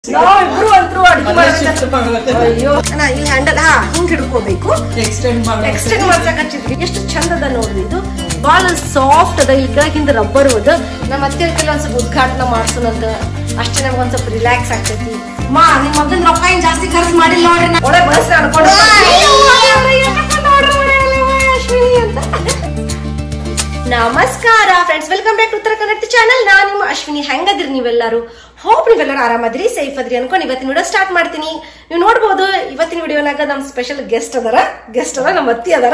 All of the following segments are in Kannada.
ನಾವಿಬ್ರು ಅಂತೂ ಅಡ್ಗೆ ಮಾಡ್ಬೇಕು ಅಯ್ಯೋ ಅಣ್ಣ ಈ ಹ್ಯಾಂಡಲ್ ಹಾ ಹಿಂಗ್ ಹಿಡ್ಕೋಬೇಕು ಎಕ್ಸ್ಟೆಂಡ್ ಮಾಡಿ ಎಕ್ಸ್ಟೆಂಡ್ ಮಾಡ್ಸಕ್ ಹಚ್ಚಿದ್ವಿ ಎಷ್ಟು ಚಂದ ಅದ ನೋಡ್ರಿ ಇದು ಬಹಳ ಸಾಫ್ಟ್ ಅದ ಇಲ್ಲಿ ಕೆಳಗಿಂದ ರಬ್ಬರ್ ಅದ ನಮ್ಮ ಅತ್ತೆ ಕೆಲವೊಂದ್ ಸ್ವಲ್ಪ ಉದ್ಘಾಟನೆ ಮಾಡ್ಸೋಣಂತ ಅಷ್ಟೇ ನಮ್ಗೆ ಒಂದ್ ಸ್ವಲ್ಪ ರಿಲ್ಯಾಕ್ಸ್ ಆಗ್ತೈತಿ ಮಾ ನಿಮ್ ಮಗನ್ ರೊಕ್ಕ ಏನ್ ಜಾಸ್ತಿ ಖರ್ಚು ಮಾಡಿಲ್ಲ ನೋಡ್ರಿ ನಾ ಒಳ್ಳೆ ಬಳಸ್ರಿ ಅನ್ಕೊಂಡು ನಮಸ್ಕಾರ ಫ್ರೆಂಡ್ಸ್ ವೆಲ್ಕಮ್ ಬ್ಯಾಕ್ ಟು ಉತ್ತರ ಕನ್ನಡ ಚಾನಲ್ ನಾನು ನಿಮ್ಮ ಅಶ್ವಿನಿ ಹೆಂಗದಿರಿ ನೀವೆಲ್ಲರೂ ಹೋಪ್ ನೀವೆಲ್ಲರೂ ಆರಾಮದ್ರಿ ಸೇಫ್ ಅದ್ರಿ ಅನ್ಕೊಂಡು ಇವತ್ತಿನ ವಿಡಿಯೋ ಸ್ಟಾರ್ಟ್ ಮಾಡ್ತೀನಿ ನೀವು ನೋಡ್ಬೋದು ಇವತ್ತಿನ ವಿಡಿಯೋನಾಗ ನಮ್ ಸ್ಪೆಷಲ್ ಗೆಸ್ಟ್ ಅದಾರ ಗೆಸ್ಟ್ ಅದ ನಮ್ಮ ಅತ್ತಿ ಅದಾರ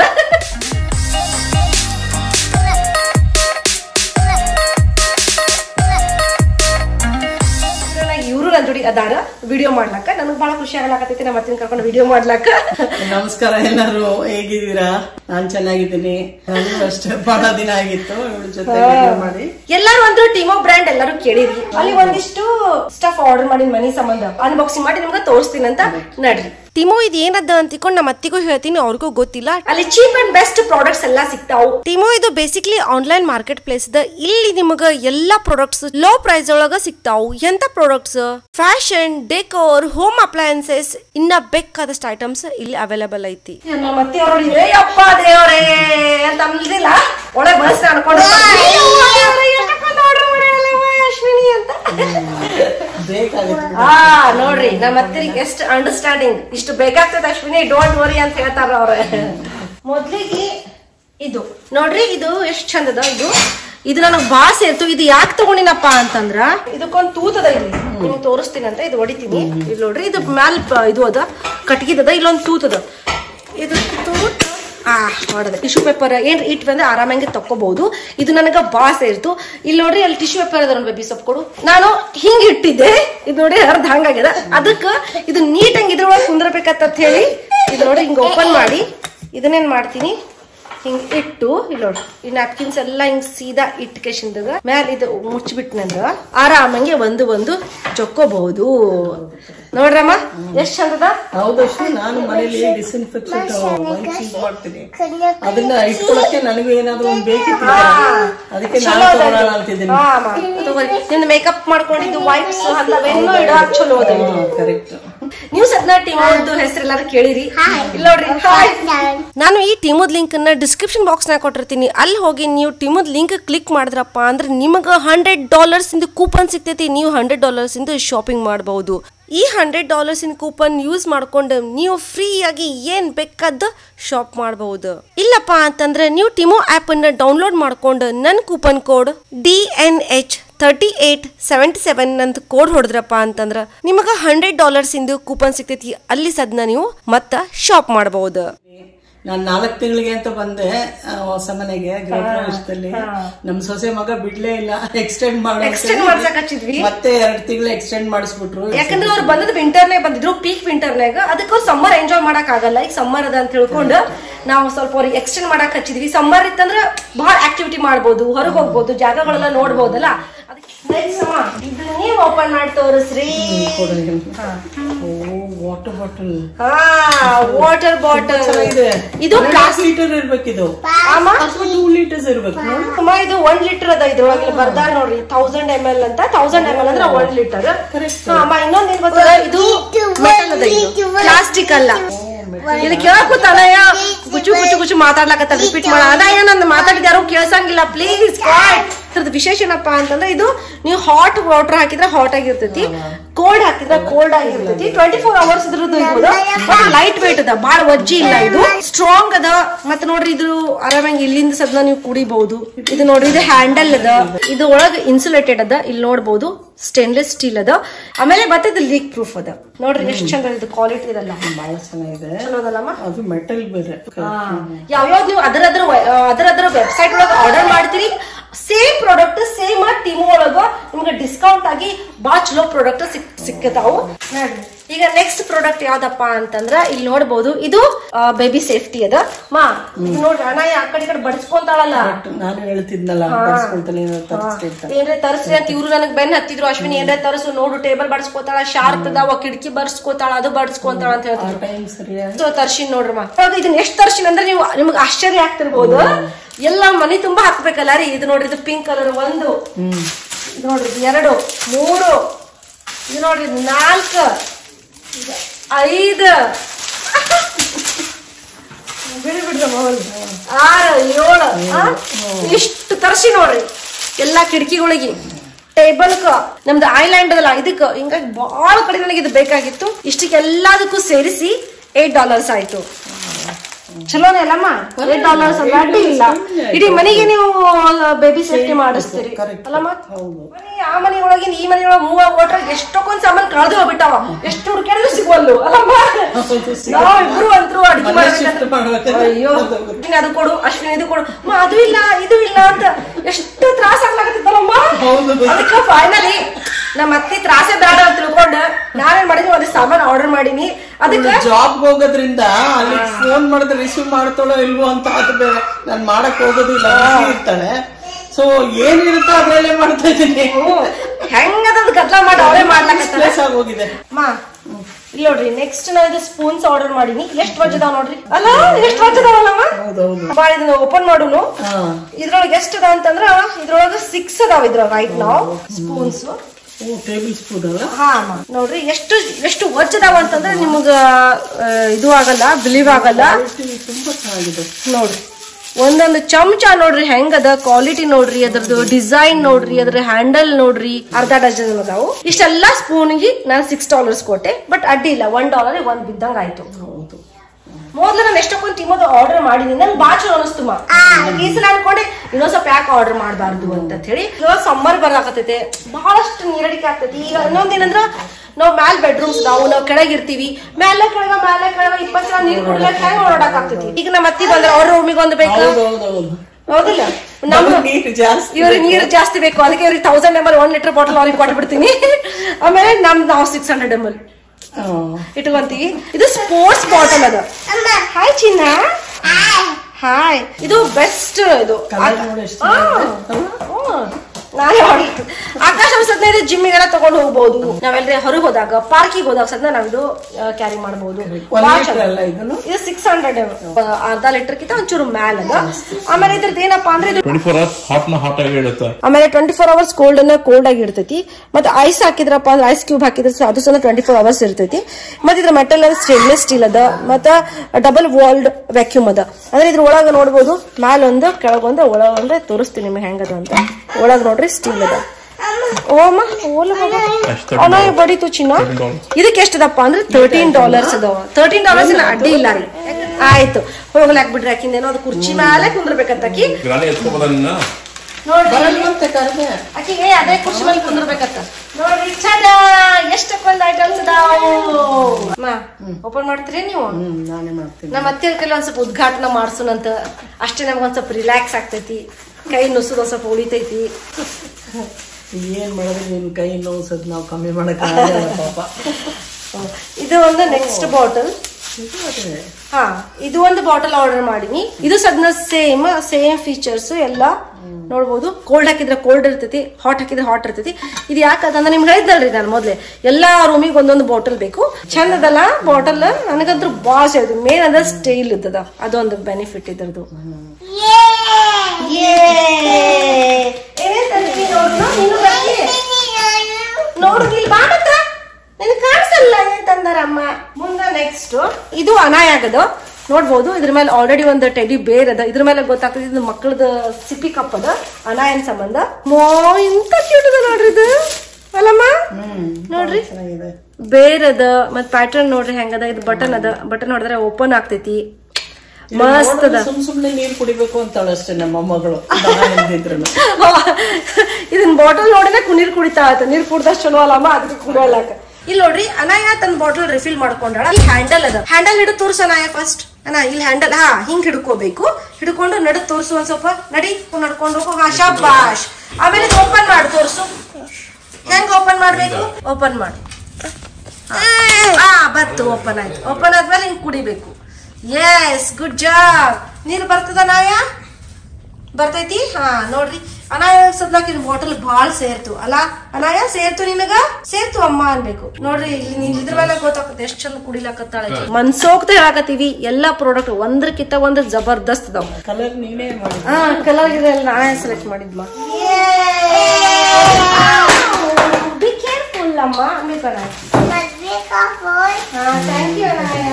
ಇವರು ನನ್ನ ಜೋಡಿ ಅದಾರ ವಿಡಿಯೋ ಮಾಡ್ಲಕ್ಕ ನನಗೆ ಬಹಳ ಖುಷಿ ಆಗ್ಲಾಕತ್ತೈತಿ ನಮ್ಮ ಅತ್ತಿನ ಕರ್ಕೊಂಡು ವಿಡಿಯೋ ಮಾಡ್ಲಕ್ಕ ನಮಸ್ಕಾರ ಎಲ್ಲರೂ ಹೇಗಿದ್ದೀರಾ ನಾನ್ ಚೆನ್ನಾಗಿದ್ದೀನಿ ನನಗೂ ಅಷ್ಟೇ ಬಹಳ ದಿನ ಆಗಿತ್ತು ಇವಳ ಜೊತೆ video ಮಾಡಿ ಎಲ್ಲಾರು ಅಂದ್ರು ಟೀಮೋ ಬ್ರ್ಯಾಂಡ್ ಎಲ್ಲರೂ ಕೇಳಿರಿ ಅಲ್ಲಿ ಒಂದಿಷ್ಟು ಸ್ಟಫ್ ಆರ್ಡರ್ ಮಾಡಿ ಮನಿ ಸಂಬಂಧ ಅನ್ಬಾಕ್ಸಿಂಗ್ ಮಾಡಿ ನಿಮ್ಗೆ ತೋರಿಸ್ತೀನಿ ಅಂತ ನಡ್ರಿ ಟಿಮೋ ಇದು ಏನದ ಅಂತ ತಿಳ್ಕೊಂಡು ನಮ್ಮ ಅತ್ತಿಗೂ ಹೇಳ್ತೀನಿ ಅವ್ರಿಗೂ ಗೊತ್ತಿಲ್ಲ ಅಲ್ಲಿ ಚೀಪ್ ಅಂಡ್ ಬೆಸ್ಟ್ ಪ್ರಾಡಕ್ಟ್ಸ್ ಎಲ್ಲಾ ಸಿಗ್ತಾವು ಟಿಮೋ ಇದು ಬೇಸಿಕ್ಲಿ ಆನ್ಲೈನ್ ಮಾರ್ಕೆಟ್ ಪ್ಲೇಸ್ ಅದ ಇಲ್ಲಿ ನಿಮಗ ಎಲ್ಲಾ ಪ್ರಾಡಕ್ಟ್ಸ್ ಲೋ ಪ್ರೈಸ್ ಒಳಗ ಸಿಗ್ತಾವು ಎಂತ products fashion decor home appliances ಇನ್ನ ಬೇಕಾದಷ್ಟು ಐಟಮ್ಸ್ ಇಲ್ಲಿ ಅವೈಲೇಬಲ್ ಐತಿ ನಮ್ಮ ಅತ್ತಿ ಅವರು ಅಪ್ಪ ದೇವರೇ ಅಂತ ಅಂದಿಲ್ಲ ಒಳಗೆ ಬಸ್ ಅನ್ಕೊಂಡು ಅಶ್ವಿನಿ ಅಂತ ಬೇಕಾಗುತ್ತೆ ಆ ನೋಡ್ರಿ ನಮ್ಮ ಅತ್ತಿರಿಗೆ ಎಷ್ಟು ಅಂಡರ್ಸ್ಟ್ಯಾಂಡಿಂಗ್ ಇಷ್ಟು ಬೇಕಾಗ್ತದೆ ಅಶ್ವಿನಿ ಡೋಂಟ್ ವರಿ ಅಂತ ಹೇಳ್ತಾರ ಅವ್ರ ಮೊದ್ಲಿಗೆ ಇದು ನೋಡ್ರಿ ಇದು ಎಷ್ಟ್ ಚಂದದ ಇದು ಇದು ನನಗ್ ಬಾಳ ಸೇರ್ತು ಇದು ಯಾಕೆ ತಗೊಂಡಿನಪ್ಪ ಅಂತಂದ್ರ ಇದಕ್ಕೊಂದ್ ತೂತದ ಇಲ್ಲಿ ನಿಮ್ಗೆ ತೋರಿಸ್ತೀನಿ ಅಂತ ಇದು ಹೊಡಿತೀನಿ ಇಲ್ಲಿ ನೋಡ್ರಿ ಇದು ಮ್ಯಾಲ್ ಪ- ಇದು ಅದ ಕಟ್ಗಿದದ ಇಲ್ಲೊಂದ್ ತೂತದ ಇದು ತೂತ ಆ ಹೊಡೆದೆ ಟಿಶ್ಯೂ ಪೇಪರ್ ಏನ್ ಇಟ್ ಬಂದ್ರೆ ಆರಾಮಾಗಿ ತಕ್ಕೋಬಹುದು ಇದು ನನಗ ಬಾಳ ಸೇರ್ತು ಇಲ್ಲಿ ನೋಡ್ರಿ ಅಲ್ಲಿ ಟಿಶ್ಯೂ ಪೇಪರ್ ಅದ ಬೇಬಿ ಸೊಪ್ಪು ಕೊಡು ನಾನು ಹಿಂಗ್ ಇಟ್ಟಿದ್ದೆ ಇದು ನೋಡಿ ಅರ್ಧ ಹಂಗಾಗ್ಯದ ಅದಕ್ಕ ಇದು ನೀಟಂಗ್ ಇದ್ರೊಳಗೆ ಕುಂದ್ರಬೇಕಂತ ಹೇಳಿ ಇದು ನೋಡಿ ಹಿಂಗ್ ಓಪನ್ ಮಾಡಿ ಇದನ್ನೇನ್ ಮಾಡ್ತೀನಿ ಹಿಂಗ್ ಇಟ್ಟು ಇಲ್ಲಿ ನೋಡಿ ಈ ನ್ಯಾಪ್ಕಿನ್ಸ್ ಎಲ್ಲ ಹಿಂಗ್ ಸೀದಾ ಇಟ್ಕೇಶಿಂದಾಗ ಮ್ಯಾಲ ಇದು ಮುಚ್ಚಿಬಿಟ್ನಂದ್ರ ಆರಾಮಂಗೆ ಒಂದು ಒಂದು ಜೊಕ್ಕೋಬಹುದು ನೋಡ್ರಮ್ಮ ಎಷ್ಟ್ ಚಂದದ ಹೌದಷ್ಟು ನಾನು ಮನೇಲಿ ಡಿಸ್ಇನ್ಫೆಕ್ಷನ್ ಯೂಸ್ ಮಾಡ್ತೀನಿ ಅದನ್ನ ಇಟ್ಕೊಳಕ್ಕೆ ನನಗೂ ಏನಾದ್ರು ಒಂದು ಬೇಕಿತ್ತು ಅದಕ್ಕೆ ನಾನು ತಗೊಳ್ಳೋಣ ಅಂತಿದ್ದೀನಿ ಹಾ, ಅಮ್ಮ. ತಗೋರಿ. ನಿಮ್ದು ಮೇಕಪ್ ಮಾಡ್ಕೊಂಡಿದ್ದು ವೈಪ್ಸ್ ಅಂತವೆಲ್ಲೂ ಇಡಾಕ್ ಚಲೋ ಅದ ಇದು. ಕರೆಕ್ಟ್ ನೀವು ಸದ್ನ ಟೀಮೋದು ಹೆಸರು ಎಲ್ಲಾರು ಕೇಳಿರಿ ಇಲ್ಲ ನೋಡ್ರಿ ಹಾಯ್ ನಾನು ಈ ಟೀಮದ್ ಲಿಂಕ್ ಅನ್ನ ಡಿಸ್ಕ್ರಿಪ್ಷನ್ ಬಾಕ್ಸ್ ನಾಗ ಕೊಟ್ಟಿರ್ತೀನಿ ಅಲ್ಲಿ ಹೋಗಿ ನೀವು ಟೀಮದ್ ಲಿಂಕ್ ಕ್ಲಿಕ್ ಮಾಡಿದ್ರಪ್ಪ ಅಂದ್ರೆ ನಿಮಗೆ ಹಂಡ್ರೆಡ್ ಡಾಲರ್ಸ್ ಇಂದ ಕೂಪನ್ ಸಿಗ್ತೈತಿ ನೀವು ಹಂಡ್ರೆಡ್ ಡಾಲರ್ಸ್ ಇಂದ ಶಾಪಿಂಗ್ ಮಾಡಬಹುದು ಈ hundred dollars in coupon use ಮಾಡ್ಕೊಂಡು ನೀವು ಫ್ರೀ ಆಗಿ ಏನ್ ಬೇಕಾದ ಶಾಪ್ ಮಾಡಬಹುದು ಇಲ್ಲಪ್ಪ ಅಂತಂದ್ರೆ ನೀವು ಟಿಮೋ ಆಪ್ ಅನ್ನ ಡೌನ್ಲೋಡ್ ಮಾಡ್ಕೊಂಡು ನನ್ನ coupon code D N H thirty eight seventy seven ಅಂತ ಕೋಡ್ ಹೊಡೆದ್ರಪ್ಪ ಅಂತಂದ್ರ ನಿಮಗ ಹಂಡ್ರೆಡ್ ಡಾಲರ್ಸ್ ಇಂದು ಕೂಪನ್ ಸಿಗ್ತೈತಿ ಅಲ್ಲಿ ಸದ್ನ ನೀವು ಮತ್ತ ಶಾಪ್ ಮಾಡಬಹುದು ನಾನ್ ನಾಲ್ಕು ತಿಂಗಳಿಗೆ ಅಂತ ಬಂದೆ ಆ, ಹೊಸ ಮನೆಗೆ ಗೃಹ ಪ್ರವೇಶದಲ್ಲಿ ನಮ್ ಸೊಸೆ ಮಗ ಬಿಡ್ಲೇ ಇಲ್ಲ ಎಕ್ಸ್ಟೆಂಡ್ ಮಾಡಿ Extend ಮಾಡ್ಸಕ್ ಹಚ್ಚಿದ್ವಿ. ಮತ್ತೆ ಎರಡ್ ತಿಂಗಳು ಎಕ್ಸ್ಟೆಂಡ್ ಮಾಡಿಸ್ಬಿಟ್ರು ಯಾಕಂದ್ರೆ ಅವ್ರು ಬಂದದ ವಿಂಟರ್ನಾಗ ಬಂದಿದ್ರು ಪೀಕ್ ವಿಂಟರ್ನಾಗ ಅದಕ್ಕೆ ಅವ್ರು ಸಮ್ಮರ್ ಎಂಜಾಯ್ ಮಾಡಕ್ ಆಗಲ್ಲ ಈಗ ಸಮ್ಮರ್ ಅದ ಅಂತ ತಿಳ್ಕೊಂಡು ನಾವು ಸ್ವಲ್ಪ ಅವ್ರಿಗೆ ಎಕ್ಸ್ಟೆಂಡ್ ಮಾಡಕ್ ಹಚ್ಚಿದ್ವಿ ಸಮ್ಮರ್ ಇತ್ತಂದ್ರ ಬಹಳ ಆಕ್ಟಿವಿಟಿ ಮಾಡ್ಬೋದು ಹೊರಗೆ ಹೋಗ್ಬೋದು ಜಾಗಗಳೆಲ್ಲ ನೋಡ್ಬೋದಲ್ಲ ಅದಕ್ಕೆ next ಅಮ್ಮ, ಇದನ್ನ ನೀವು ಓಪನ್ ಮಾಡಿ ತೋರಿಸ್ರಿ ಓ ವಾಟರ್ ಬಾಟಲ್ ಹಾ ವಾಟರ್ ಬಾಟಲ್ ಚೆನ್ನಾಗಿದೆ ಇದು ನಾಲ್ಕು ಲೀಟರ್ ಇರ್ಬೇಕಿದು ಅಮ್ಮ ಅಥವಾ ಟೂ ಲೀಟರ್ಸ್ ಇರ್ಬೇಕು ನೋಡಿ ಅಮ್ಮ ಇದು ಒಂದ್ ಲೀಟರ್ ಅದ ಇದ್ರೊಳಗೆ ಬರ್ದಾರ ನೋಡ್ರಿ ತೌಸಂಡ್ ಎಮ್ ಎಲ್ ಅಂತ ತೌಸಂಡ್ ಎಮ್ ಎಲ್ ಅಂದ್ರೆ ಒಂದ್ ಲೀಟರ್ ಅಮ್ಮ ಇನ್ನೊಂದ್ ಏನ್ ಗೊತ್ತದ ಇದು metal ಅದ ಇದು ಪ್ಲಾಸ್ಟಿಕ್ ಅಲ್ಲ ಇದು ಕೇಳಕ್ಕೂ ತನಯ ಗುಚ್ಚು ಗುಚ್ಚು ಗುಚ್ಚು ಮಾತಾಡ್ಲಕತ್ತ ರಿಪೀಟ್ ಮಾಡ ಅನಯ್ಯ ನಂದು ಮಾತಾಡಿದ ಯಾರು ಕೇಳ್ಸಂಗಿಲ್ಲ ಪ್ಲೀಸ್ ಇದ್ರದ್ದು ವಿಶೇಷ ಏನಪ್ಪಾ ಅಂತಂದ್ರೆ ಇದು ನೀವು ಹಾಟ್ ವಾಟರ್ ಹಾಕಿದ್ರೆ ಹಾಟ್ ಆಗಿರ್ತೈತಿ ಕೋಲ್ಡ್ ಹಾಕಿದ್ರೆ ಕೋಲ್ಡ್ ಆಗಿರ್ತೈತಿ ಟ್ವೆಂಟಿ ಫೋರ್ ಅವರ್ಸ್ ಇದ್ರದ್ದು ಇದು ಲೈಟ್ ವೇಟ್ ಅದ ಬಾಳ ವಜ್ಜಿ ಇಲ್ಲ ಇದು ಸ್ಟ್ರಾಂಗ್ ಅದ ಮತ್ತೆ ನೋಡ್ರಿ ಇದು ಆರಾಮಾಗಿ ಇಲ್ಲಿಂದ ಸದ್ನ ನೀವು ಕುಡಿಬಹುದು ಇದು ನೋಡ್ರಿ ಇದು ಹ್ಯಾಂಡಲ್ ಅದ ಇದು ಒಳಗ್ ಇನ್ಸುಲೇಟೆಡ್ ಅದ ಇಲ್ಲಿ ನೋಡ್ಬೋದು ಸ್ಟೇನ್ಲೆಸ್ ಸ್ಟೀಲ್ ಅದ ಆಮೇಲೆ ಮತ್ತೆ ಇದು ಲೀಕ್ ಪ್ರೂಫ್ ಅದ ನೋಡ್ರಿ ಎಷ್ಟು ಚಂದ ಇದು ಕ್ವಾಲಿಟಿ ಇದಲ್ಲ ಬಹಳ ಚೆನ್ನಾಗಿದೆ ಚಲೋ ಅದಲ್ಲಮ್ಮ ಅದು ಮೆಟಲ್ ಬೇರೆ ಯಾವ್ಯಾವ್ದು ನೀವು ಅದರ ಅದರ ಅದರ ಅದರ ವೆಬ್ಸೈಟ್ ಒಳಗ ಆರ್ಡರ್ ಮಾಡ್ತೀರಿ ಸೇಮ್ ಪ್ರಾಡಕ್ಟ್ ಸೇಮ್ ಟೀಮ್ ಒಳಗ ನಿಮ್ಗೆ ಡಿಸ್ಕೌಂಟ್ ಆಗಿ ಬಾಳ ಚಲೋ ಪ್ರಾಡಕ್ಟ್ ಸಿಕ್ ಸಿಕ್ಕತಾವು ನೋಡ್ರಿ ಈಗ ನೆಕ್ಸ್ಟ್ ಪ್ರಾಡಕ್ಟ್ ಯಾವ್ದಪ್ಪ ಅಂತಂದ್ರ ಇಲ್ಲಿ ನೋಡ್ಬೋದು ಇದು ಬೇಬಿ ಸೇಫ್ಟಿ ಅದ ಮಾ ಇದು ನೋಡ್ರಿ ಅಣ್ಣ ಆ ಕಡೆ ಈ ಕಡೆ ಬಡಿಸ್ಕೊಂತಾಳಲ್ಲ ನಾನು ಹೇಳ್ತಿದ್ನಲ್ಲ ಬಡಿಸ್ಕೊಳ್ತಾನೆ ತರಿಸ್ಕೊಳ್ತಾನೆ ಏನ್ರೆ ತರಿಸ್ರಿ ಅಂತ ಇವ್ರು ನನಗ್ ಬೆನ್ ಹತ್ತಿದ್ರು ಅಶ್ವಿನಿ ಏನ್ರೆ ತರಿಸು ನೋಡು ಟೇಬಲ್ ಬಡಿಸ್ಕೋತಾಳ ಶಾರ್ಪ್ ಅದಾವ ಕಿಟಕಿ ಬಡಿಸ್ಕೋತಾಳ ಅದು ಬಡಿಸ್ಕೊಂತಾಳ ಅಂತ ಹೇಳ್ತಿದ್ರು ಟೈಮ್ ಸರಿಯಾಗಿ ಸೊ ತರ್ಸಿನ್ ನೋಡ್ರಿ ಮಾ ಇವಾಗ ಇದನ್ನ ಎಷ್ಟ್ ತರ್ಸಿನ್ ಅಂದ್ರೆ ನೀವು ನಿಮ್ಗೆ ಆಶ್ಚರ್ಯ ಆಗ್ತಿರ್ಬೋದು ಎಲ್ಲ ಮನೆ ತುಂಬಾ ಹಾಕ್ಬೇಕಲ್ಲ ರೀ ಇದು ನೋಡ್ರಿ ಇದು ಪಿಂಕ್ ಕಲರ್ ಒಂದು ಇದು ನೋಡ್ರಿ ಇದು ಎರಡು ಮೂರು ಇದು ನೋಡ್ರಿ ನಾಲ್ಕು ಐದು ಬಿಡಿ ಬಿಡ್ರಿ ಮೊಬೈಲ್ ಆರು ಏಳು ಆ? ಇಷ್ಟು ತರ್ಸಿ ನೋಡ್ರಿ ಎಲ್ಲಾ ಕಿಟಕಿಗಳಿಗೆ ಟೇಬಲ್ಕ ನಮ್ದು ಐಲ್ಯಾಂಡ್ ಅದಲ್ಲ ಇದಕ್ಕ ಹಿಂಗಾಗಿ ಬಹಳ ಕಡೆ ನನಗೆ ಇದು ಬೇಕಾಗಿತ್ತು ಇಷ್ಟಕ್ಕೆ ಎಲ್ಲದಕ್ಕೂ ಸೇರಿಸಿ ಏಟ್ ಡಾಲರ್ಸ್ ಆಯ್ತು ಚಲೋನೇ ಅಲ್ಲಮ್ಮ ಏಟ್ ಡಾಲರ್ಸ್ ಅಲ್ಲ ಅಡ್ಡಿ ಇಲ್ಲ ಇಡೀ ಮನೆಗೆ ನೀವು ಬೇಬಿ ಸೇಫ್ಟಿ ಮಾಡಿಸ್ತೀರಿ Correct. ಅಲ್ಲಮ್ಮ ಹೌದು ಮನೆ ಆ ಮನೆ ಒಳಗಿನ ಈ ಮನೆ ಒಳಗೆ ಮೂವ ಓಟ್ರಾಗ ಎಷ್ಟೊಂದ್ ಸಾಮಾನ್ ಕಳೆದು ಹೋಗ್ಬಿಟ್ಟಾವ ಎಷ್ಟು ಹುಡುಕ್ಯಾಡಿದ್ರು ಸಿಗುವಲ್ಲು ಅಲ್ಲಮ್ಮ ಹೌದು, ಸಿಗಲ್ಲ. ನಾವ್ ಇಬ್ರು ಅಂತರೂ ಅಡಿಗೆ ಮನೆ shift ಮಾಡ್ಬೇಕಂತ ಮಾಡ್ಬೇಕಂದ್ರೆ ಅಯ್ಯೋ ಅಶ್ವಿನಿ ಅದು ಕೊಡು ಅಶ್ವಿನಿ ಇದು ಕೊಡು ಅಮ್ಮ ಅದು ಇಲ್ಲ ಇದು ಇಲ್ಲ ಅಂತ ಎಷ್ಟು ತ್ರಾಸ ಆಗ್ಲಾಕತ್ತಿತ್ತಲ್ಲಮ್ಮ ಹೌದು. ಅದಕ್ಕೆ ಫೈನಲಿ ನಮ್ಮ ಅತ್ತೆ ತ್ರಾಸೆ ಬೇಡ ಅಂತ ತಿಳ್ಕೊಂಡು ನಾವೇನ್ ಮಾಡಿದ್ವಿ ಒಂದು ಸಾಮಾನ್ ಆರ್ಡರ್ ಮಾಡೀನಿ ಅದಕ್ಕೆ ಜಾಬ್ ಹೋಗೋದ್ರಿಂದ ಅಲ್ಲಿ ಫೋನ್ ಮಾಡಿದ್ರೆ ರಿಸೀವ್ ಮಾಡ್ತಾಳೋ ಇಲ್ವೋ ಅಂತ ಅದು ಬೇರೆ ನಾನ್ ಮಾಡಕ್ ಹೋಗೋದಿಲ್ಲ busy ಇರ್ತಾಳೆ ಸೊ ಏನಿರುತ್ತೋ ಅದ್ರಲ್ಲೇ ಮಾಡ್ತಾ ಇದ್ದೀನಿ ಹೆಂಗದ ಗದ್ಲ ಮಾಡಿ ಅವರೇ ಮಾಡ್ಲಾಕತ್ತಾರ ಪ್ಲೇಸ್ ಆಗೋಗಿದೆ ಅಮ್ಮ ಇಲ್ಲಿ ನೋಡ್ರಿ ನೆಕ್ಸ್ಟ್ ನಾ ಇದು ಸ್ಪೂನ್ಸ್ ಆರ್ಡರ್ ಮಾಡೀನಿ ಎಷ್ಟ್ ವಜ್ಜದಾವ್ ನೋಡ್ರಿ ಅಲ್ಲ ಎಷ್ಟ್ ವಜ್ಜದಾವಲ್ಲಮ್ಮ ಹೌದೌದು ಬಾ ಇದನ್ನ ಓಪನ್ ಮಾಡುನು ಹಾ ಇದ್ರೊಳಗೆ ಎಷ್ಟ್ ಅದಾವ ಅಂತಂದ್ರ ಇದ್ರೊಳಗ ಸಿಕ್ಸ್ ಅದಾವ ಇದ್ರೊಳಗ ರೈಟ್ ನಾವ್ ಸ್ಪೂನ್ಸ್ ಓ ಟೇಬಲ್ ಸ್ಪೂನ್ ಅಲ್ಲ ಹಾ ಅಮ್ಮ ನೋಡ್ರಿ ಎಷ್ಟು ಎಷ್ಟು ವಜ್ಜದಾವ ಅಂತಂದ್ರೆ ನಿಮಗ ಆ, ಇದು ಆಗಲ್ಲ ಬಿಲೀವ್ ಆಗಲ್ಲ Quality ತುಂಬಾ ಚೆನ್ನಾಗಿದೆ ನೋಡ್ರಿ ಒಂದೊಂದು ಚಮಚ ನೋಡ್ರಿ ಹೆಂಗದ ಕ್ವಾಲಿಟಿ ನೋಡ್ರಿ ಅದ್ರದ್ದು ಡಿಸೈನ್ ನೋಡ್ರಿ ಅದ್ರ ಹ್ಯಾಂಡಲ್ ನೋಡ್ರಿ ಅರ್ಧ ಡಜನ್ ಅದಾವು ಇಷ್ಟೆಲ್ಲಾ ಸ್ಪೂನ್ಗೆ ನಾನು ಸಿಕ್ಸ್ ಡಾಲರ್ಸ್ ಕೊಟ್ಟೆ ಬಟ್ ಅಡ್ಡಿ ಇಲ್ಲ ಒನ್ ಡಾಲರ್ ಒಂದ್ ಬಿದ್ದಂಗ ಆಯ್ತು ಹೌದು ಮೊದ್ಲು ನಾನು ಎಷ್ಟೊಂದು ತಿಮ್ಮದು ಆರ್ಡರ್ ಮಾಡಿದೀನಿ ನನ್ ಬಾ ಚಲೋ ಅನಿಸ್ತು ಮಾ ಈ ಸಲ ಅನ್ಕೊಂಡೆ ಇನ್ನೊಂದ್ ಸ್ವಲ್ಪ ಯಾಕೆ ಆರ್ಡರ್ ಮಾಡಬಾರ್ದು ಅಂತ ಹೇಳಿ ಇವಾಗ ಸಮ್ಮರ್ ಬರಾಕತೈತೆ ಬಹಳಷ್ಟು ನೀರಡಿಕೆ ಆಗ್ತೈತಿ ಈಗ ಇನ್ನೊಂದೇನಂದ್ರ ನಾವ್ ಮ್ಯಾಲ್ ಬೆಡ್ರೂಮ್ಸ್ ನಾವು ನಾವ್ ಕೆಳಗ್ ಇರ್ತೀವಿ ಮ್ಯಾಲ ಕೆಳಗ ಮ್ಯಾಲ ಕೆಳಗ ಇಪ್ಪತ್ ಸಲ ನೀರ್ ಕುಡ್ಲಕ್ ಹೆಂಗ್ ಓಡಾಡಕ್ ಆಗ್ತೈತಿ ಈಗ ನಮ್ಮ ಅತ್ತಿ ಬಂದ್ರ ಅವ್ರ ರೂಮಿಗೆ ಒಂದು ಬೇಕು ಹೌದು ಹೌದು ಹೌದು ಹೌದಿಲ್ಲ ನಮ್ಮ ನಮ್ಗೆ ನೀರು ಜಾಸ್ತಿ ಇವ್ರಿಗೆ ನೀರು ಜಾಸ್ತಿ ಬೇಕು ಅದಕ್ಕೆ ಇವ್ರಿಗೆ thousand M L one litre bottle ಅವ್ರಿಗೆ ಕೊಟ್ಬಿಡ್ತೀನಿ ಆಮೇಲೆ ನಮ್ದು ನಾವು ಸಿಕ್ಸ್ ಹಂಡ್ರೆಡ್ ಎಮ್ ಎಲ್ ಹಾ. ಇಟ್ಕೊಂತೀವಿ ಇದು ಸ್ಪೋರ್ಟ್ಸ್ ಬಾಟಲ್ ಅದ ಹಾಯ್ ಚಿನ್ನ ಹಾಯ್ ಇದು ಬೆಸ್ಟ್ ಇದು Colour ನೋಡಿ ಎಷ್ಟು ಆ, ಹ್ಮ್. ನಾನೇ order- ಆಕಾಶ ಸದ್ನ ಜಿಮ್ಮಿಗೆಲ್ಲ ತಗೊಂಡು ಹೋಗ್ಬೋದು ನಾವೆಲ್ಲರೆ ಹೊರಗೆ ಹೋದಾಗ ಪಾರ್ಕಿಗೆ ಹೋದಾಗ ಸದ್ನ ನಾವಿದು ಕ್ಯಾರಿ ಮಾಡಬಹುದು ಒಂದ್ ಲೀಟರ್ ಅಲ್ಲ ಇದನ್ನು ಇದು ಸಿಕ್ಸ್ ಹಂಡ್ರೆಡ್ ಅರ್ಧ ಲೀಟರ್ ಕಿಂತ ಒಂಚೂರು ಮ್ಯಾಲ್ ಅದ ಆಮೇಲೆ ಇದ್ರದ್ದು ಏನಪ್ಪಾ ಅಂದ್ರೆ ಇದು ಟ್ವೆಂಟಿ ಫೋರ್ ಅವರ್ಸ್ ಹಾಟ್ ನ ಹಾಟ್ ಆಗಿ ಹೇಳುತ್ತೆ ಆಮೇಲೆ ಟ್ವೆಂಟಿ ಫೋರ್ ಅವರ್ಸ್ ಕೋಲ್ಡ್ ಅನ್ನ ಕೋಲ್ಡ್ ಆಗಿ ಇರ್ತೈತಿ ಮತ್ತೆ ಐಸ್ ಹಾಕಿದ್ರಪ್ಪ ಅಂದ್ರೆ ಐಸ್ ಕ್ಯೂಬ್ ಹಾಕಿದ್ರೆ ಸಹ ಅದು ಸಹ ಟ್ವೆಂಟಿ ಫೋರ್ ಅವರ್ಸ್ ಇರ್ತೈತಿ ಮತ್ತೆ ಇದ್ರ ಮೆಟಲ್ ಸ್ಟೇನ್ಲೆಸ್ ಸ್ಟೀಲ್ ಅದ ಮತ್ತ ಡಬಲ್ ವಾಲ್ಡ್ ವ್ಯಾಕ್ಯೂಮ್ ಅದ ಅಂದ್ರೆ ಇದ್ರ ಒಳಗ ನೋಡ್ಬೋದು ಮ್ಯಾಲ ಒಂದು ಕೆಳಗೊಂದು ಒಳಗ ಅಂದ್ರೆ ತೋರಿಸ್ತೀನಿ ನಿಮ್ಗೆ ಹೆಂಗದ ಅಂತ ಒಳಗ್ ನೋಡ್ರಿ ಸ್ಟೀಲ್ ಅದ ಓಮ ಓಲ ಎಷ್ಟು ಅವನ ಬಡಿತು ಚಿನ್ನ ಇದಕ್ಕೆ ಎಷ್ಟದಪ್ಪ ಅಂದ್ರೆ ತರ್ಟೀನ್ ಡಾಲರ್ಸ್ ಅದಾವ ತರ್ಟೀನ್ ಡಾಲರ್ಸ್ ಅಡ್ಡಿ ಇಲ್ಲ ರೀ ಆಯ್ತು ಹೋಗ್ಲಾಕ್ ಬಿಡ್ರಿ ಆಕಿಂದೇನೋ ಅದು ಕುರ್ಚಿ ಮೇಲೆ ಕುಂದ್ರಬೇಕಂತ ಆಕಿ ಗ್ರಾನಿ ಎತ್ಕೋಬೋದ ನಿನ್ನ ನೋಡ್ರಿ ಬರಲ್ವಂತೆ ಕರ್ದೆ ಆಕಿಗೆ ಅದೇ ಖುಷಿ ಮೇಲೆ ಕುಂದ್ರಬೇಕತ್ತ ನೋಡ್ರಿ ಚದ ಎಷ್ಟಕ್ಕೊಂದ್ ಐಟಮ್ಸ್ ಅದಾವು ಅಮ್ಮ ಓಪನ್ ಮಾಡ್ತೀರಿ ನೀವು ಹ್ಮ್ ನಾನೇ ಮಾಡ್ತೀನಿ ನಮ್ಮ ಅತ್ತೆ ಕೈಲಿ ಒಂದ್ ಸ್ವಲ್ಪ ಉದ್ಘಾಟನೆ ಮಾಡ್ಸೋಣಂತ ಅಷ್ಟೇ ನಮ್ಗೆ ಒಂದ್ ಸ್ವಲ್ಪ ರಿಲ್ಯಾಕ್ಸ್ ಆಗ್ತೈತಿ ಕೈ ನುಸುದು ಒಂದ್ ಸ್ವಲ್ಪ ಉಳಿತೈತಿ ಏನ್ ಮಾಡಿದ್ರೆ ನಿನ್ ಕೈ ನೋವ್ಸದ್ ನಾವು ಕಮ್ಮಿ ಮಾಡಕ್ ಆಗಲ್ಲ ಪಾಪ ಇದು ಒಂದು ನೆಕ್ಸ್ಟ್ ಬಾಟಲ್ ಇದು ಅದೇ ಹಾ ಇದು ಒಂದು ಬಾಟಲ್ ಆರ್ಡರ್ ಮಾಡೀನಿ ಇದು ಸದ್ನ ಸೇಮ್ ಸೇಮ್ ಫೀಚರ್ಸ್ ಎಲ್ಲ ನೋಡ್ಬೋದು ಕೋಲ್ಡ್ ಹಾಕಿದ್ರೆ ಕೋಲ್ಡ್ ಇರ್ತೈತಿ ಹಾಟ್ ಹಾಕಿದ್ರೆ ಹಾಟ್ ಇರ್ತೈತಿ ಇದು ಯಾಕಂದ್ರೆ ನಿಮ್ಗೆ ಹೇಳಿದ್ನಲ್ರಿ ನಾನು ಮೊದ್ಲೆ ಎಲ್ಲಾ ರೂಮಿಗೆ ಒಂದೊಂದು ಬಾಟಲ್ ಬೇಕು ಚಂದ ಅದಲ್ಲ ಬಾಟಲ್ ನನಗಂತೂ ಭಾಳ ಸೇರಿದೆ ಮೇನ್ ಅಂದ್ರೆ ಸ್ಟೈಲ್ ಇದ್ದದ ಅದೊಂದು ಬೆನಿಫಿಟ್ ಇದ್ರದ್ದು ನೋಡ್ರಿ ಇಲ್ಲಿ ಬಾಡತ್ರ ನಿನಗೆ ಕಾಣಿಸಲ್ಲ ತಂದಾರಮ್ಮ ಮುಂದೆ ನೆಕ್ಸ್ಟ್ ಇದು ಅನಾಯಾಗದ ನೋಡ್ಬೋದು ಇದ್ರ ಮೇಲೆ ಆಲ್ರೆಡಿ ಒಂದು ಟೆಡಿ ಬೇರ್ ಅದ ಇದ್ರ ಮೇಲೆ ಗೊತ್ತಾಗ್ತದೆ ಇದು ಮಕ್ಕಳದ ಸಿಪ್ಪಿ ಕಪ್ ಅದ ಅನಾಯನ್ ಸಂಬಂಧ ಮೋ ಇಂತ ಕ್ಯೂಟ್ ಅದ ನೋಡ್ರಿ ಇದು ಅಲ್ಲಮ್ಮ ಹ್ಮ್ ನೋಡ್ರಿ ಚೆನ್ನಾಗಿದೆ ಬೇರ್ ಅದ ಮತ್ ಪ್ಯಾಟರ್ನ್ ನೋಡ್ರಿ ಹೆಂಗದ ಇದು ಬಟನ್ ಅದ ಬಟನ್ ಹೊಡೆದ್ರೆ ಓಪನ್ ಆಗ್ತೈತಿ ಮಸ್ತ್ ಅದ ಸುಮ್ ಸುಮ್ನೆ ನೀರ್ ಕುಡಿಬೇಕು ಅಂತಾಳೆ ಅಷ್ಟೇ ನಮ್ಮ ಮಗಳು ಇಲ್ದಿದ್ರು ಇದನ್ ಬಾಟಲ್ ನೋಡಿದ್ರೆ ನೀರ್ ಕುಡಿತಾ ಆಯ್ತು ನೀರ್ ಕುಡ್ದಷ್ಟು ಚಲೋ ಅಲ್ಲಮ್ಮ ಅದಕ್ಕೆ ಕುಡಿಯಲಾಕ ಇಲ್ಲಿ ನೋಡ್ರಿ ಅನಾಯ ತನ್ನ ಬಾಟಲ್ ರಿಫಿಲ್ ಮಾಡ್ಕೊಂಡಾಳ ಈ ಹ್ಯಾಂಡಲ್ ಅದ ಹ್ಯಾಂಡಲ್ ಹಿಡಿದು ತೋರ್ಸ ಅನಾಯ ಫಸ್ಟ್ ಅಣ್ಣ ಇಲ್ಲಿ ಹ್ಯಾಂಡಲ್ ಹಾ ಹಿಂಗ್ ಹಿಡ್ಕೋಬೇಕು ಹಿಡ್ಕೊಂಡು ನಡು ತೋರ್ಸು ಒಂದ್ ಸ್ವಲ್ಪ ನಡಿ ನಡ್ಕೊಂಡು ಹೋಗು ಹಾ ಶಾಬಾಷ್ ಆಮೇಲೆ ಓಪನ್ ಮಾಡಿ ತೋರ್ಸು ಹೆಂಗ್ ಓಪನ್ ಮಾಡ್ಬೇಕು ಓಪನ್ ಮಾಡು ಹಾ ಬತ್ತು ಓಪನ್ ಆಯ್ತು ಓಪನ್ ಆದ್ಮೇಲೆ ಹಿಂಗ್ ಕುಡಿಬೇಕು ಎಸ್ ಗುಡ್ ಜಾಬ್ ನೀರು ಬರ್ತದ ನಾಯ ಬರ್ತೈತಿ ಹಾ ನೋಡ್ರಿ ಅನಾಯ ಸದ್ಲಾಕಿನ ಬಾಟಲ್ ಬಾಳ್ ಸೇರ್ತು ಅಲ್ಲ ಅನಾಯ ಸೇರ್ತು ನಿನಗ ಸೇರ್ತು ಅಮ್ಮ ಅನ್ಬೇಕು ನೋಡ್ರಿ ಇಲ್ಲಿ ನೀನ್ ಇದ್ರ ಮೇಲೆ ಗೊತ್ತಾಗುತ್ತೆ ಎಷ್ಟ್ ಚಂದ ಕುಡಿಲಕತ್ತಾಳೆ ಮನ್ಸೋಗ್ತಾ ಹೇಳಕತ್ತೀವಿ ಎಲ್ಲಾ ಪ್ರಾಡಕ್ಟ್ ಒಂದ್ರಕ್ಕಿಂತ ಒಂದ್ ಜಬರ್ದಸ್ತ್ ಅದಾವ ಕಲರ್ ನೀನೇ ಮಾಡಿ ಹಾ ಕಲರ್ ಇದೆ ನಾನೇ ಸೆಲೆಕ್ಟ್ ಮಾಡಿದ್ಮ ಬಿ ಕೇರ್ಫುಲ್ ಅಮ್ಮ ಅಂಬಿ ಕಣ ಹಾ ಥ್ಯಾಂಕ್ ಯು ಅಣ್ಣಯ್ಯ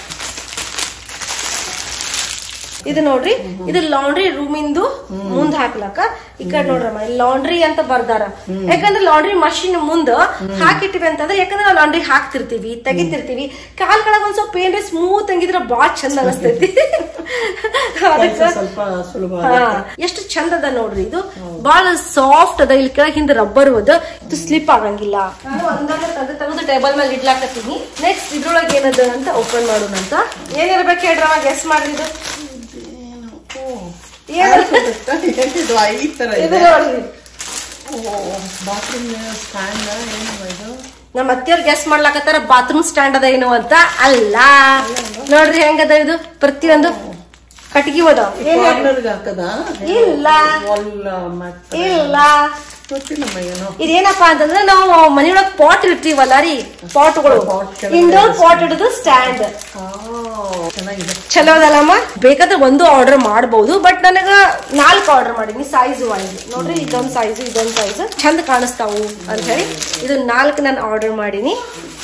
ಇದು ನೋಡ್ರಿ ಇದು ಲಾಂಡ್ರಿ ರೂಮಿಂದು ಮುಂದ್ ಹಾಕ್ಲಕ್ಕ ಈ ಕಡೆ ನೋಡ್ರಮ್ಮ ಇಲ್ಲಿ ಲಾಂಡ್ರಿ ಅಂತ ಬರ್ದಾರ ಯಾಕಂದ್ರೆ ಲಾಂಡ್ರಿ ಮಷಿನ್ ಮುಂದ ಹಾಕಿಟ್ಟಿವಿ ಅಂತಂದ್ರೆ ಯಾಕಂದ್ರೆ ನಾವು ಲಾಂಡ್ರಿ ಹಾಕ್ತಿರ್ತೀವಿ ತೆಗಿತಿರ್ತೀವಿ ಕಾಲ್ ಕೆಳಗ್ ಒಂದ್ ಸ್ವಲ್ಪ ಏನ್ರಿ ಸ್ಮೂತ್ ಹಂಗಿದ್ರ ಬಾಳ ಚಂದ ಅನಸ್ತೈತಿ ಅದಕ್ಕ ಸ್ವಲ್ಪ ಸುಲಭ ಹಾ, ಎಷ್ಟು ಚಂದ ಅದ ನೋಡ್ರಿ ಇದು ಬಹಳ ಸಾಫ್ಟ್ ಅದ ಇಲ್ಲಿ ಕೆಳಗ್ ಹಿಂದೆ ರಬ್ಬರ್ ಅದ ಇದು ಸ್ಲಿಪ್ ಆಗಂಗಿಲ್ಲ ನಾನು ಒಂದೊಂದೇ ತೆಗೆದು ತೆಗೆದು ಟೇಬಲ್ ಮೇಲೆ ಇಡ್ಲಾಕತ್ತೀನಿ ನೆಕ್ಸ್ಟ್ ಇದ್ರೊಳಗೆ ಏನದ ಅಂತ ಓಪನ್ ಮಾಡೋಣ ಅಂತ ಏನಿರ್ಬೇಕು ಹೇಳ್ರಿ ಅವಾಗ ಗೆಸ್ ಮಾಡ್ರಿ ಇದು ಏನು? ಏನಿದು ಈ ತರ ಇದು ಇದೆ ನೋಡ್ರಿ ಬಾತ್ರೂಮ್ ಸ್ಟ್ಯಾಂಡ್ ಏನು ಇದು ನಮ್ಮ ಅತ್ತಿಯವ್ರು ಗೆಸ್ ಮಾಡ್ಲಾಕತ್ತಾರ ಬಾತ್ರೂಮ್ ಸ್ಟ್ಯಾಂಡ್ ಅದ ಏನು ಅಂತ ಅಲ್ಲ ನೋಡ್ರಿ ಹೆಂಗದ ಇದು ಪ್ರತಿಯೊಂದು ಕಟ್ಗಿ ಅದಾವ ಕಾರ್ನರ್ಗೆ ಹಾಕದ ಇಲ್ಲ ಒಲ್ಲ ಮತ್ತೆ ಇಲ್ಲ ಗೊತ್ತಿಲ್ಲಮ್ಮ ಏನೋ ಇದೇನಪ್ಪಾ ಅಂತಂದ್ರೆ ನಾವು ಮನೆಯೊಳಗ್ ಪಾಟ್ ಇರ್ತೀವಲ್ಲ ರೀ ಪಾಟ್ಗಳು Pot ಕೆಳಗೆ ಇಂಡೋರ್ ಪಾಟ್ ಇಡೋದು ಸ್ಟ್ಯಾಂಡ್ ಆ, ಚೆನ್ನಾಗಿದೆ ಚಲೋ ಅದಲ್ಲಮ್ಮ ಬೇಕಾದ್ರೆ ಒಂದು ಆರ್ಡರ್ ಮಾಡಬಹುದು ಬಟ್ ನನಗ ನಾಲ್ಕು ಆರ್ಡರ್ ಮಾಡೀನಿ ಸೈಜ್ ವೈಸ್ ನೋಡ್ರಿ ಇದೊಂದ್ ಸೈಜ್ ಇದೊಂದ್ ಸೈಜ್ ಚಂದ ಕಾಣಿಸ್ತಾವು ಅಂತ ಹೇಳಿ ಇದು ನಾಲ್ಕು ನಾನು ಆರ್ಡರ್ ಮಾಡೀನಿ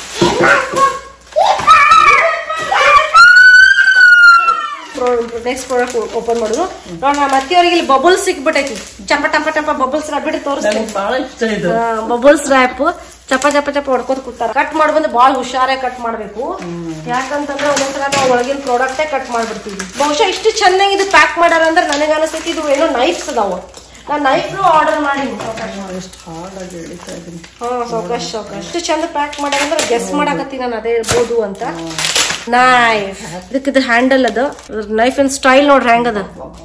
ನೆಕ್ಸ್ಟ್ ಪ್ರಾಡಕ್ಟ್ ಓಪನ್ ಮಾಡುದು ನೋಡ್ ನಮ್ಮ ಅತ್ತೆಯವ್ರಿಗೆ ಇಲ್ಲಿ ಬಬಲ್ಸ್ ಸಿಕ್ಬಿಟ್ಟೈತಿ ಚಪ ಟಪ ಟಪ ಬಬಲ್ಸ್ ಬಿಟ್ಟು ತೋರಿಸ್ತೇನೆ ನನಗೆ ಬಹಳ ಇಷ್ಟ ಇದು ಬಬಲ್ಸ್ ರ್ಯಾಪ್ ಚಪ ಚಪ ಚಪ ಹೊಡ್ಕೋತ ಕೂತಾರ ಕಟ್ ಮಾಡಿ ಬಂದು ಬಾಳ ಹುಷಾರಾಗಿ ಕಟ್ ಮಾಡ್ಬೇಕು ಯಾಕಂತಂದ್ರೆ ಒಂದೊಂದ್ಸಲ ನಾವು ಒಳಗಿನ ಪ್ರಾಡಕ್ಟೇ ಕಟ್ ಮಾಡ್ಬಿಡ್ತೀವಿ ಬಹುಶಃ ಇಷ್ಟು ಚೆನ್ನಾಗಿ ಇದು ಪ್ಯಾಕ್ ಮಾಡ್ಯಾರ ಅಂದ್ರೆ ನನಗೆ ಅನಿಸ್ತೈತಿ ಇದು ಏನೋ ನೈಫ್ಸ್ ಅದಾವ ನಾನು ನೈಫ್ ಆರ್ಡರ್ ಮಾಡೀನಿ ಎಷ್ಟು ಹಾರ್ಡ್ ಆಗಿ ಎಳಿತಾ ಇದೀನಿ ಹಾ ಸಾವಕಾಶ ಸಾವಕಾಶ ಇಷ್ಟು ಚಂದ ಪ್ಯಾಕ್ ಮಾಡ್ಯಾರ ಅಂದ್ರೆ ಗೆಸ್ ಮಾಡಾಕತ್ತೀನಿ ನಾನು ಅದೇ ಇರ್ಬೋದು ಅಂತ ನೈಫ್ ಇದಕ್ಕಿದು ಹ್ಯಾಂಡಲ್ ಅದ ನೈಫ್ ಇನ್ ಸ್ಟೈಲ್ ನೋಡ್ರಿ ಹೆಂಗದ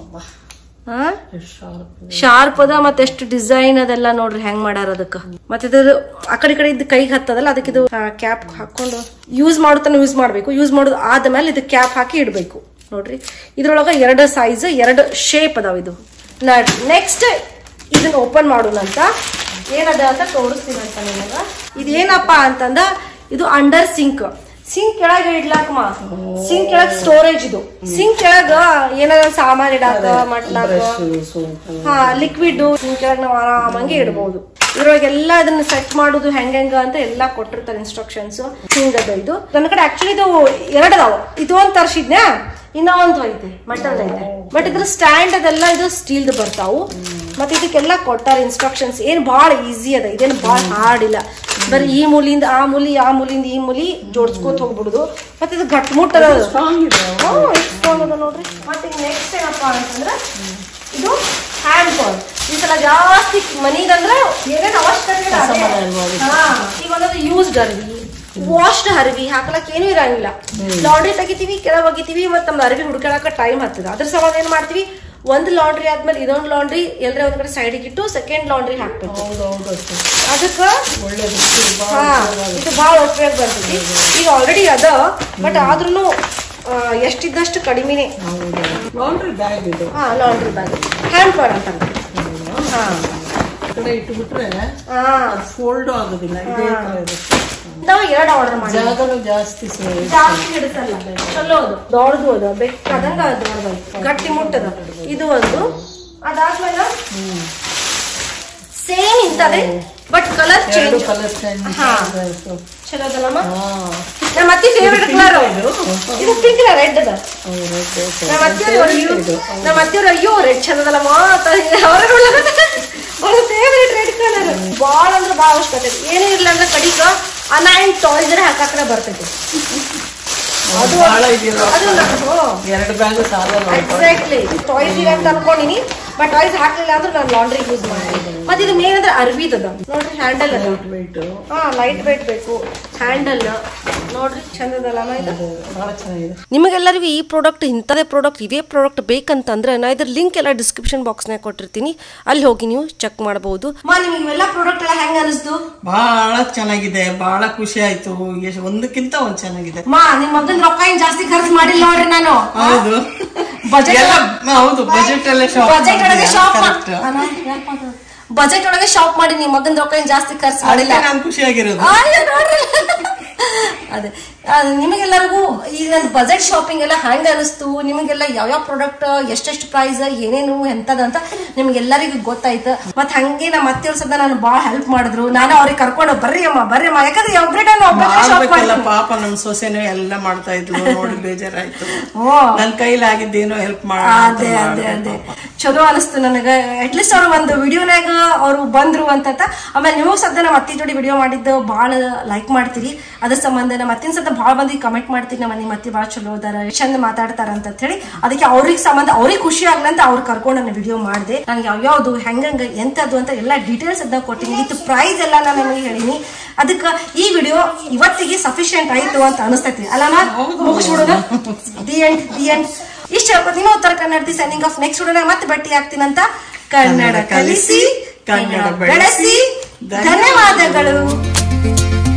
ಹಾ ಎಷ್ಟು ಶಾರ್ಪ್ ಶಾರ್ಪ್ ಅದ ಮತ್ತೆ ಎಷ್ಟು ಡಿಸೈನ್ ಅದೆಲ್ಲ ನೋಡ್ರಿ ಹೆಂಗ್ ಮಾಡ್ಯಾರ ಅದಕ್ಕ ಮತ್ತೆ ಇದ್ರ ಆ ಕಡೆ ಈ ಕಡೆ ಇದ್ ಕೈಗೆ ಹತ್ತದಲ್ಲ ಅದಕ್ಕೆ ಇದು ಕ್ಯಾಪ್ ಹಾಕೊಂಡು ಯೂಸ್ ಮಾಡುತ್ತಾನೆ ಯೂಸ್ ಮಾಡ್ಬೇಕು ಯೂಸ್ ಮಾಡೋದು ಆದ್ಮೇಲೆ ಇದು ಕ್ಯಾಪ್ ಹಾಕಿ ಇಡ್ಬೇಕು ನೋಡ್ರಿ ಇದ್ರೊಳಗ ಎರಡು ಸೈಜ್ ಎರಡು ಶೇಪ್ ಅದಾವ ಇದು ನೆಕ್ಸ್ಟ್ ಇದನ್ನ ಓಪನ್ ಮಾಡೋಣ ಅಂತ ಏನದ ಅಂತ ತೋರಿಸ್ತೀನಿ ಅಂತ ನಿಮಗ ಇದೇನಪ್ಪ ಅಂತಂದ ಇದು ಅಂಡರ್ ಸಿಂಕ್ ಸಿಂಕ್ ಕೆಳಗೆ ಇಡ್ಲಾಕಮ್ಮ ಸಿಂಕ್ ಕೆಳಗ್ ಸ್ಟೋರೇಜ್ ಇದು ಸಿಂಕ್ ಕೆಳಗ ಏನಾರ ಸಾಮಾನ್ ಇಡಾಕ ಮಟ್ಲಾಕ ಸೋಪ್ ಹಾ ಲಿಕ್ವಿಡ್ ಕೆಳಗೆ ನಾವು ಆರಾಮಾಗಿ ಇಡಬಹುದು ಇದ್ರೊಳಗೆಲ್ಲ ಇದನ್ನ ಸೆಟ್ ಮಾಡುದು ಹೆಂಗ ಹೆಂಗ ಅಂತ ಎಲ್ಲಾ ಕೊಟ್ಟಿರ್ತಾರೆ ಇನ್ಸ್ಟ್ರಕ್ಷನ್ಸ್ ಹಿಂಗದ ಇದು ನನ್ನ ಕಡೆ ಆಕ್ಚುಲಿ ಇದು ಎರಡ್ ಅದಾವ ಇದು ಒಂದ್ ತರ್ಸಿದ್ನ್ಯಾ ಇನ್ನ ಒಂದು ಐತೆ ಮಟಲ್ ಐತೆ ಬಟ್ ಇದ್ರ ಸ್ಟ್ಯಾಂಡ್ ಅದೆಲ್ಲ ಇದು ಸ್ಟೀಲ್ದು ಬರ್ತಾವು ಮತ್ತೆ ಇದಕ್ಕೆಲ್ಲ ಕೊಟ್ಟಾರ ಇನ್ಸ್ಟ್ರಕ್ಷನ್ಸ್ ಏನ್ ಬಹಳ ಈಸಿ ಅದ ಇದೇನು ಬಹಳ ಹಾರ್ಡ್ ಇಲ್ಲ ಬರೀ ಈ ಮೂಲಿಂದ ಆ ಮೂಲಿ ಆ ಮೂಲಿಂದ ಈ ಮೂಲಿ ಜೋಡ್ಸ್ಕೊತ ಹೋಗ್ಬಿಡುದು ಮತ್ತೆ ಇದು ಗಟ್ಮುಟ್ ಅದ ಅದು. ಸ್ಟ್ರಾಂಗ್ ಇದೆ ಹ್ಮ್, ಎಷ್ಟ್ strong ಅದ ನೋಡ್ರಿ ಮತ್ತೆ ನೆಕ್ಸ್ಟ್ ಏನಪ್ಪಾ ಅಂತಂದ್ರ ಇದು ಹ್ಯಾಂಡ್ ಬಾಲ್ ಈ ಸಲ ಜಾಸ್ತಿ ಮನಿಗಂದ್ರ ಏನೇನ್ ಅವಶ್ಯಕತೆ ಇಲ್ಲ ಅದೇ. ಮನೆ ಅಲ್ವಾ ಅದು? ಹಾ, ಈಗ ಒಂದೊಂದು ಯೂಸ್ಡ್ ಅರ್ವಿ ವಾಶ್ಡ್ ಹರಿವಿ ಹಾಕಲಕ್ ಏನೂ ಇರಂಗಿಲ್ಲ ಲಾಂಡ್ರಿ ತೆಗಿತೀವಿ ಕೆಳಗ್ ಒಗಿತೀವಿ ಮತ್ತೆ ನಮ್ದು ಅರ್ವಿ ಹುಡ್ಕೊಳಕ ಟೈಮ್ ಹತ್ತದ ಅದ್ರ ಸಲ ಏನ್ ಮಾಡ್ತೀವಿ ಒಂದ್ ಲಾಂಡ್ರಿ ಆದ್ಮೇಲೆ ಇದೊಂದ್ ಲಾಂಡ್ರಿ ಎಲ್ಲರ ಒಂದ್ ಕಡೆ ಸೈಡಿಗೆ ಇಟ್ಟು ಸೆಕೆಂಡ್ ಲಾಂಡ್ರಿ ಹಾಕ್ಬೇಕು ಹೌದೌದು ಅಷ್ಟೇ ಅದಕ್ಕ ಒಳ್ಳೇದು ಹಾ ಇದು ಬಹಳ ಉಪಯೋಗ ಬರ್ತೈತಿ ಈಗ ಆಲ್ರೆಡಿ ಅದ ಬಟ್ ಆದ್ರೂ ಎಷ್ಟಿದ್ದಷ್ಟು ಕಡಿಮೆನೆ ಹೌದು ಲಾಂಡ್ರಿ ಬ್ಯಾಗ್ ಇದು ಹಾ ಲಾಂಡ್ರಿ ಬ್ಯಾಗ್ ಹ್ಯಾಂಡ್ ಪಾಡ್ ಅಂತ ಹಾ ಈ ಕಡೆ ಇಟ್ಬಿಟ್ರೆ ಹಾ ಅದು ಫೋಲ್ಡ್ ಆಗೋದಿಲ್ಲ ಇದೇ ತರ ಇರುತ್ತೆ ನಾವು ಎರಡು ಆರ್ಡರ್ ಮಾಡಿ ಜಾಗನೂ ಜಾಸ್ತಿ ಸೇವೆ ಜಾಸ್ತಿ ಹಿಡಿಸಲ್ಲ ಚಲೋ ಅದು ದೊಡ್ಡದು ಅದು ಬೇಕಾದಂಗ ದೊಡ್ಡದು ಗಟ್ಟಿ ಮುಟ್ಟದ ಇದು ಒಂದು ಅದಾದ್ಮೇಲೆ ಸೇಮ್ ಇಂತದೆ ಬಟ್ ಕಲರ್ ಎರಡು ಚೇಂಜ್ ಕಲರ್ ಚೇಂಜ್ ಹಾ. ಆಯ್ತು ಚಲೋ ಅದಲ್ಲಮ್ಮ ಹಾ ನಮ್ಮ ಅತ್ತಿ ಫೇವ್ರೆಟ್ ಕಲರ್ ಇದು ಇದು ಪಿಂಕ್ ರೆಡ್ ಅದ ಹೌದು, okay. ನಮ್ಮ ಅತ್ತೆಯವ್ರು ಅಯ್ಯೋ ಇದು. ನಮ್ಮ ಅತ್ತೆಯವ್ರು ಅಯ್ಯೋ ರೆಡ್ ಚಂದದಲ್ಲ ಮಾತ ಅವರ ಅವ್ರ ಫೇವ್ರೇಟ್ ರೆಡ್ ಕಲರ್ ಬಾಳ ಅಂದ್ರೆ ಬಾಳ ಅವಶ್ಯಕತೆ ಏನೇ ಇರ್ಲ ಅಂದ್ರೆ ಕಡಿಕ ಅನೈನ್ ಟಾಯ್ಸ್ ಹಾಕಾಕ್ರೆ ಬರ್ತೈತಿ ಅದು ಬಹಳ ಇದೆಯಲ್ಲ ಅದು ನಾನು ಎರಡು ಬ್ಯಾಗ್ ಸಾಲಲ್ಲ ಎಕ್ಸಾಕ್ಟ್ಲಿ ಟಾಯ್ಸ್ ಇದೆ ಅಂತ ಅನ್ಕೊಂಡಿನಿ ಬಟ್ ಟಾಯ್ಸ್ ಹಾಕ್ಲಿಲ್ಲ ಅಂದ್ರೆ ನಾನು ಲಾಂಡ್ರಿ ಯೂಸ್ ಮಾಡ್ತೀನಿ ಮತ್ತೆ ಇದು ಮೇನ್ ಅಂದ್ರೆ ಅರ್ವಿದದ ನೋಡ್ರಿ ಹ್ಯಾಂಡಲ್ ಅದ ವೆಯ್ಟ್ ಹಾ ಲೈಟ್ ವೇಟ್ ಬೇಕು ಹ್ಯಾಂಡಲ್ ನೋಡ್ರಿ ಚಂದದಲ್ಲ ಇದು ಬಹಳ ಚೆನ್ನಾಗಿದೆ ನಿಮಗೆಲ್ಲರಿಗೂ ಈ ಪ್ರಾಡಕ್ಟ್ ಇಂಥದೇ ಪ್ರಾಡಕ್ಟ್ ಇವೇ ಪ್ರಾಡಕ್ಟ್ ಬೇಕಂತಂದ್ರೆ ನಾ ಇದ್ರ ಲಿಂಕ್ ಎಲ್ಲ ಡಿಸ್ಕ್ರಿಪ್ಷನ್ ಬಾಕ್ಸ್ನಾಗ ಕೊಟ್ಟಿರ್ತೀನಿ ಅಲ್ಲಿ ಹೋಗಿ ನೀವು ಚೆಕ್ ಮಾಡಬಹುದು ನಿಮಗೆ ಇವೆಲ್ಲ ಪ್ರಾಡಕ್ಟ್ ಎಲ್ಲ ಹೆಂಗ ಅನಿಸ್ತು ಬಹಳ ಚೆನ್ನಾಗಿದೆ ಬಹಳ ಖುಷಿ ಆಯ್ತು ಎಷ್ಟ್ ಒಂದಕ್ಕಿಂತ ಒಂದ್ ಚೆನ್ನಾಗಿದೆ ಮಾ ನಿಮ್ಮ ಮಗನ್ ರೊಕ್ಕ ಏನ್ ಜಾಸ್ತಿ ಖರ್ಚು ಮಾಡಿಲ್ಲ ನೋಡ್ರಿ ನಾನು ಹೌದು ಬಜೆಟ್ ಎಲ್ಲ ಹೌದು ಬಜೆಟ್ ಅಲ್ಲೇ ಶಾಪ್ ಬಜೆಟ್ ಒಳಗೆ ಶಾಪ್ ಕರೆಕ್ಟ್ ಬಜೆಟ್ ಒಳಗೆ ಶಾಪ್ ಮಾಡಿ ನಿಮ್ಮ ಮಗನ್ ರೊಕ್ಕ ಏನ್ ಜಾಸ್ತಿ ಖರ್ಚು ಮಾಡಿಲ್ಲ ನಾನು ಖುಷಿಯಾಗಿರೋದು ಆಯ್ತು ನೋಡ್ರಿ ಅದೇ ಆ, ನಿಮಗೆಲ್ಲರಿಗೂ ಈ ನನ್ನ ಬಜೆಟ್ ಶಾಪಿಂಗ್ ಎಲ್ಲ ಹ್ಯಾಂಗ್ ಅನಿಸ್ತು ನಿಮಗೆಲ್ಲ ಯಾವ್ಯಾವ ಪ್ರಾಡಕ್ಟ್ ಎಷ್ಟೆಷ್ಟು ಪ್ರೈಸ್ ಏನೇನು ಎಂತದ ಅಂತ ನಿಮ್ಗೆಲ್ಲರಿಗೂ ಗೊತ್ತಾಯ್ತು ಮತ್ ಹಂಗೆ ನಮ್ಮ ಅತ್ತೆಯವ್ರು ಸದ ನಾನು ಬಾಳ ಹೆಲ್ಪ್ ಮಾಡಿದ್ರು ನಾನು ಅವ್ರಿಗೆ ಕರ್ಕೊಂಡು ಬರ್ರಿ ಅಮ್ಮ ಬರ್ರಿ ಅಮ್ಮ ಯಾಕಂದ್ರೆ ಒಬ್ಬರೇ ನಾನು ಒಬ್ಬರೇ ಶಾಪ್ ಮಾಡ್ಬೇಕಲ್ಲ ಪಾಪ ನಮ್ ಸೊಸೆನೂ ಎಲ್ಲ ಮಾಡ್ತಾ ಇದ್ಲು ನೋಡಿ ಬೇಜಾರಾಯ್ತು ಓ ನನ್ ಕೈಲಾಗಿದ್ದೇನೋ ಹೆಲ್ಪ್ ಮಾಡ ಅದೇ ಅದೇ ಅದೇ ಚಲೋ ಅನಿಸ್ತು ನನಗ ಅಟ್ಲೀಸ್ಟ್ ಅವ್ರು ಒಂದು ವಿಡಿಯೋನಾಗ ಅವ್ರು ಬಂದ್ರು ಅಂತ ಆಮೇಲೆ ನೀವು ಸದ್ದ ನಮ್ಮ ಅತ್ತಿ ಜೋಡಿ ವಿಡಿಯೋ ಮಾಡಿದ್ದು ಭಾಳ ಲೈಕ್ ಮಾಡ್ತೀರಿ ಅದ್ರ ಸಂಬಂಧ ನಮ್ಮ ಅತ್ತಿನ ಸದ್ದ ಭಾಳ ಮಂದಿ ಕಮೆಂಟ್ ಮಾಡ್ತೀರಿ ನಮ್ಮ ನಿಮ್ಮ ಅತ್ತಿ ಭಾಳ ಚಲೋ ಅದಾರ ಎಷ್ಟ್ ಚಂದ ಮಾತಾಡ್ತಾರ ಅಂತ ಹೇಳಿ ಅದಕ್ಕೆ ಅವ್ರಿಗೆ ಸಂಬಂಧ ಅವ್ರಿಗೆ ಖುಷಿ ಆಗ್ಲಿ ಅಂತ ಅವ್ರು ಕರ್ಕೊಂಡು ನಾನು ವಿಡಿಯೋ ಮಾಡಿದೆ ನನ್ಗೆ ಯಾವ್ಯಾವ್ದು ಹೆಂಗಂಗ ಎಂತದ್ದು ಅಂತ ಎಲ್ಲ ಡೀಟೇಲ್ಸ್ ಅದ ಕೊಟ್ಟಿನಿ ಇದು ಪ್ರೈಸ್ ಎಲ್ಲ ನಾನು ನಿಮಗೆ ಹೇಳಿನಿ ಅದಕ್ಕೆ ಈ ವಿಡಿಯೋ ಇವತ್ತಿಗೆ ಸಫಿಶಿಯಂಟ್ ಆಯ್ತು ಅಂತ ಅನಿಸ್ತೈತಿ ಅಲ್ಲಮ್ಮ ಮುಗಿಸ್ಬಿಡೋಣ ದಿ ಎಂಡ್ ದಿ ಎಂಡ್ ಇಷ್ಟ ಹೇಳ್ಕೊತೀನಿ ಉತ್ತರ ಕನ್ನಡದಿ ಸೈನಿಂಗ್ ಆಫ್ ನೆಕ್ಸ್ಟ್ ವಿಡಿಯೋನ ಮತ್ತೆ ಭೇಟಿ ಆಗ್ತೀನಂತ ಕನ್ನಡ ಕಲಿಸಿ ಕನ್ನಡ ಬೆಳೆಸಿ ಬೆಳೆಸಿ ಧನ್ಯವಾದಗಳು